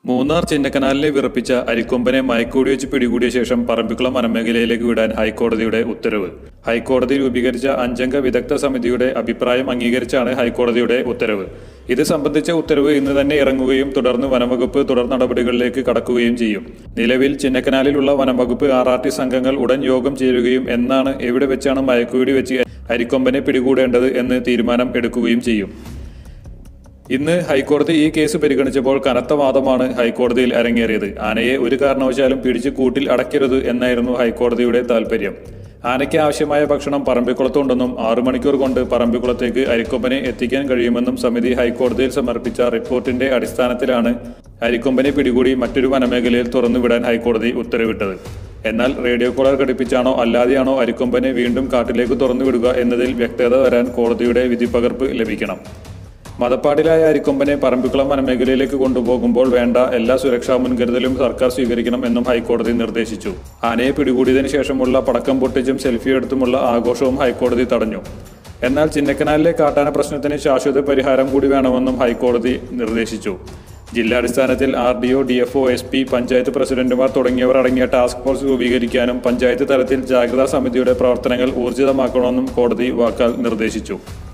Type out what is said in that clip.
മൂന്നാർ ചിന്നക്കനാലിനെ വിറപ്പിച്ച അരിക്കൊമ്പനെ മയക്കൂടി വെച്ച് പിടികൂടിയ ശേഷം പറമ്പിക്കുളം വനമേഖലയിലേക്ക് വിടാൻ ഹൈക്കോടതിയുടെ ഉത്തരവ് ഹൈക്കോടതി രൂപീകരിച്ച അഞ്ചംഗ വിദഗ്ധ സമിതിയുടെ അഭിപ്രായം അംഗീകരിച്ചാണ് ഹൈക്കോടതിയുടെ ഉത്തരവ് ഇത് സംബന്ധിച്ച ഉത്തരവ് ഇന്ന് തന്നെ ഇറങ്ങുകയും തുടർന്ന് വനംവകുപ്പ് തുടർ നടപടികളിലേക്ക് കടക്കുകയും ചെയ്യും നിലവിൽ ചിന്നക്കനാലിലുള്ള വനംവകുപ്പ് ആർ ആർ ടി സംഘങ്ങൾ ഉടൻ യോഗം ചേരുകയും എന്നാണ് എവിടെ വെച്ചാണ് മയക്കുവെടി വെച്ച് അരിക്കൊമ്പനെ പിടികൂടേണ്ടത് എന്ന് തീരുമാനം എടുക്കുകയും ചെയ്യും ഇന്ന് ഹൈക്കോടതി ഈ കേസ് പരിഗണിച്ചപ്പോൾ കനത്ത വാദമാണ് ഹൈക്കോടതിയിൽ അരങ്ങേറിയത് ആനയെ ഒരു കാരണവശാലും പിടിച്ച് കൂട്ടിൽ അടയ്ക്കരുത് എന്നായിരുന്നു ഹൈക്കോടതിയുടെ താൽപര്യം ആനയ്ക്ക് ആവശ്യമായ ഭക്ഷണം പറമ്പിക്കുളത്തുണ്ടെന്നും ആറു മണിക്കൂർ കൊണ്ട് പറമ്പിക്കുളത്തേക്ക് അരിക്കൊമ്പനെ എത്തിക്കാൻ കഴിയുമെന്നും സമിതി ഹൈക്കോടതിയിൽ സമർപ്പിച്ച റിപ്പോർട്ടിന്റെ അടിസ്ഥാനത്തിലാണ് അരിക്കൊമ്പനെ പിടികൂടി മറ്റൊരു വനമേഖലയിൽ തുറന്നുവിടാൻ ഹൈക്കോടതി ഉത്തരവിട്ടത് എന്നാൽ റേഡിയോ കോളർ ഘടിപ്പിച്ചാണോ അല്ലാതെയാണോ അരിക്കൊമ്പനെ വീണ്ടും കാട്ടിലേക്ക് തുറന്നുവിടുക എന്നതിൽ വ്യക്തത വരാൻ കോടതിയുടെ വിധിപ്പകർപ്പ് ലഭിക്കണം മതപ്പാടിലായ അരിക്കൊമ്പനെ പറമ്പിക്കുളം വനമേഖലയിലേക്ക് കൊണ്ടുപോകുമ്പോൾ വേണ്ട എല്ലാ സുരക്ഷാ മുൻകരുതലും സർക്കാർ സ്വീകരിക്കണം എന്നും ഹൈക്കോടതി നിർദ്ദേശിച്ചു ആനയെ പിടികൂടിയതിനു ശേഷമുള്ള പടക്കം പൊട്ടിച്ചും സെൽഫി എടുത്തുമുള്ള ആഘോഷവും ഹൈക്കോടതി തടഞ്ഞു എന്നാൽ ചിന്നക്കനാലിലെ കാട്ടാന പ്രശ്നത്തിന് ശാശ്വത പരിഹാരം കൂടി വേണമെന്നും ഹൈക്കോടതി നിർദ്ദേശിച്ചു ജില്ലാടിസ്ഥാനത്തിൽ R D O D F O S P panchayat പ്രസിഡന്റുമാർ തുടങ്ങിയവർ അടങ്ങിയ ടാസ്ക് ഫോഴ്സ് രൂപീകരിക്കാനും പഞ്ചായത്ത് തലത്തിൽ ജാഗ്രതാ സമിതിയുടെ പ്രവർത്തനങ്ങൾ ഊർജിതമാക്കണമെന്നും കോടതി വാക്കാൽ നിർദ്ദേശിച്ചു